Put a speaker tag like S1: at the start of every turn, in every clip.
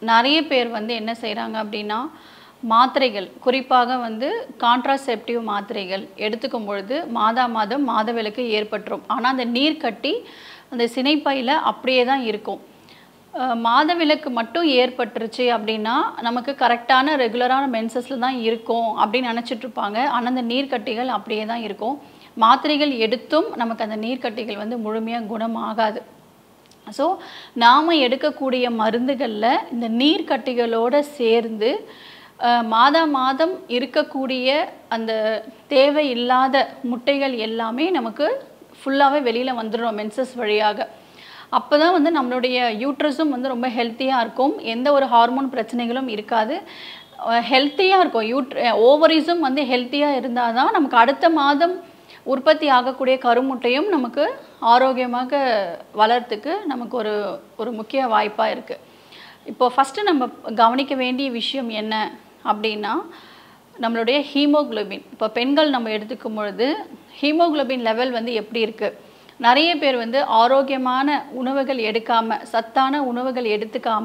S1: நிறைய பேர் வந்து என்ன செய்கிறாங்க அப்படின்னா மாத்திரைகள் குறிப்பாக வந்து கான்ட்ராசெப்டிவ் மாத்திரைகள் எடுத்துக்கும் பொழுது மாதா மாதம் மாதவிலக்கு ஏற்பட்டுரும் ஆனால் அந்த நீர் கட்டி அந்த சினைப்பையில் அப்படியே தான் இருக்கும் அஹ் மாதவிலக்கு மட்டும் ஏற்பட்டுருச்சு அப்படின்னா நமக்கு கரெக்டான ரெகுலரான மென்சஸில் தான் இருக்கும் அப்படின்னு நினச்சிட்டு இருப்பாங்க ஆனால் அந்த நீர்க்கட்டிகள் அப்படியே தான் இருக்கும் மாத்திரைகள் எடுத்தும் நமக்கு அந்த நீர்க்கட்டிகள் வந்து முழுமையாக குணமாகாது ஸோ நாம் எடுக்கக்கூடிய மருந்துகளில் இந்த நீர்க்கட்டிகளோடு சேர்ந்து அஹ், மாதா மாதம் இருக்கக்கூடிய அந்த தேவையில்லாத முட்டைகள் எல்லாமே நமக்கு ஃபுல்லாகவே வெளியில் வந்துடும் மென்சஸ் வழியாக அப்போ தான் வந்து நம்மளுடைய யூட்ரஸும் வந்து ரொம்ப ஹெல்த்தியாக இருக்கும் எந்த ஒரு ஹார்மோன் பிரச்சனைகளும் இருக்காது ஹெல்த்தியாக இருக்கும் யூட்ர ஓவரிஸும் வந்து ஹெல்த்தியாக இருந்தால் தான் நமக்கு அடுத்த மாதம் உற்பத்தி ஆகக்கூடிய கருமுட்டையும் நமக்கு ஆரோக்கியமாக வளர்றதுக்கு நமக்கு ஒரு ஒரு முக்கிய வாய்ப்பாக இருக்குது இப்போ ஃபஸ்ட்டு நம்ம கவனிக்க வேண்டிய விஷயம் என்ன அப்படின்னா நம்மளுடைய ஹீமோகுளோபின் இப்போ பெண்கள் நம்ம எடுத்துக்கும் பொழுது ஹீமோகுளோபின் லெவல் வந்து எப்படி இருக்குது நிறைய பேர் வந்து ஆரோக்கியமான உணவுகள் எடுக்காம சத்தான உணவுகள் எடுத்துக்காம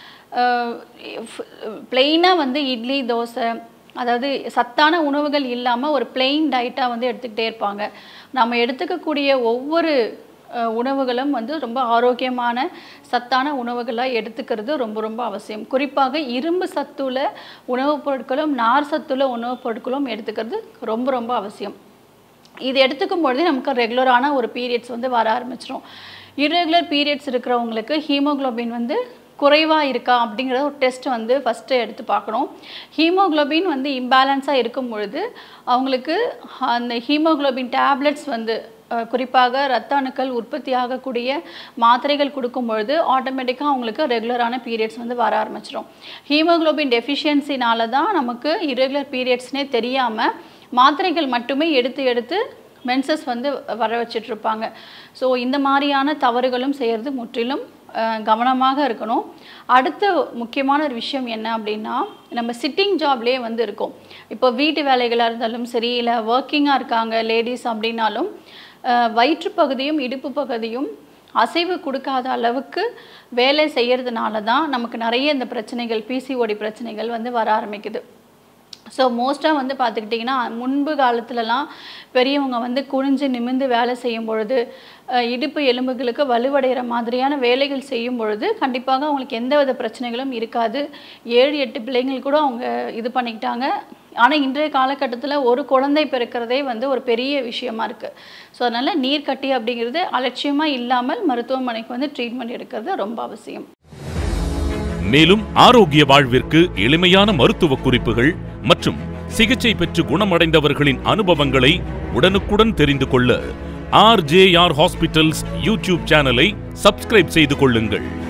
S1: பிளெயினாக வந்து இட்லி தோசை அதாவது சத்தான உணவுகள் இல்லாமல் ஒரு பிளெயின் டயட்டாக வந்து எடுத்துக்கிட்டே இருப்பாங்க நம்ம எடுத்துக்கக்கூடிய ஒவ்வொரு அஹ், உணவுகளும் வந்து ரொம்ப ஆரோக்கியமான சத்தான உணவுகளாக எடுத்துக்கிறது ரொம்ப ரொம்ப அவசியம் குறிப்பாக இரும்பு சத்துள்ள உணவுப் பொருட்களும் நார் சத்துள்ள உணவுப் பொருட்களும் எடுத்துக்கிறது ரொம்ப ரொம்ப அவசியம் இது எடுத்துக்கும் பொழுதே நமக்கு ரெகுலரான ஒரு பீரியட்ஸ் வந்து வர ஆரம்பிச்சிடும் இரெகுலர் பீரியட்ஸ் இருக்கிறவங்களுக்கு ஹீமோகுளோபின் வந்து குறைவாக இருக்கா அப்படிங்கிற ஒரு டெஸ்ட் வந்து ஃபஸ்ட்டு எடுத்து பார்க்கணும் ஹீமோகுளோபின் வந்து இம்பேலன்ஸாக இருக்கும் பொழுது அவங்களுக்கு அந்த ஹீமோகுளோபின் டேப்லெட்ஸ் வந்து அஹ், குறிப்பாக ரத்த அணுக்கள் உற்பத்தி ஆகக்கூடிய மாத்திரைகள் கொடுக்கும் பொழுது ஆட்டோமேட்டிக்காக அவங்களுக்கு ரெகுலரான பீரியட்ஸ் வந்து வர ஆரம்பிச்சிடும் ஹீமோகுளோபின் டெஃபிஷியன்சினால தான் நமக்கு இரெகுலர் பீரியட்ஸ்னே தெரியாமல் மாத்திரைகள் மட்டுமே எடுத்து எடுத்து மென்சஸ் வந்து வர வச்சிட்டு இருப்பாங்க ஸோ இந்த மாதிரியான தவறுகளும் செய்கிறது முற்றிலும் அஹ், கவனமாக இருக்கணும் அடுத்த முக்கியமான ஒரு விஷயம் என்ன அப்படின்னா நம்ம சிட்டிங் ஜாப்லேயே வந்து இருக்கோம் இப்போ வீட்டு வேலைகளாக இருந்தாலும் சரி இல்லை ஒர்க்கிங்காக இருக்காங்க லேடிஸ் அப்படின்னாலும் அஹ், வயிற்றுப் பகுதியும் இடுப்பு பகுதியும் அசைவு கொடுக்காத அளவுக்கு வேலை செய்யறதுனால தான் நமக்கு நிறைய இந்த பிரச்சனைகள் பிசிஓடி பிரச்சனைகள் வந்து வர ஆரம்பிக்குது ஸோ மோஸ்ட்டாக வந்து பார்த்துக்கிட்டிங்கன்னா முன்பு காலத்துலலாம் பெரியவங்க வந்து குனிஞ்சு நிமிர்ந்து வேலை செய்யும் பொழுது அஹ், இடுப்பு எலும்புகளுக்கு வலுவடைகிற மாதிரியான வேலைகள் செய்யும் பொழுது கண்டிப்பாக அவங்களுக்கு எந்த வித பிரச்சனைகளும் இருக்காது ஏழு எட்டு பிள்ளைங்கள் கூட அவங்க இது பண்ணிக்கிட்டாங்க ஆனால் இன்றைய காலகட்டத்தில் ஒரு குழந்தை பிறக்கிறதே வந்து ஒரு பெரிய விஷயமா இருக்குது ஸோ அதனால் நீர்க்கட்டி அப்படிங்கிறது அலட்சியமாக இல்லாமல் மருத்துவமனைக்கு வந்து ட்ரீட்மெண்ட் எடுக்கிறது ரொம்ப அவசியம்
S2: மேலும் ஆரோக்கிய வாழ்விற்கு எளிமையான மருத்துவ குறிப்புகள் மற்றும் சிகிச்சை பெற்று குணமடைந்தவர்களின் அனுபவங்களை உடனுக்குடன் தெரிந்து கொள்ள ஆர்ஜேஆர் ஹாஸ்பிட்டல்ஸ் யூடியூப் சேனலை சப்ஸ்கிரைப் செய்து கொள்ளுங்கள்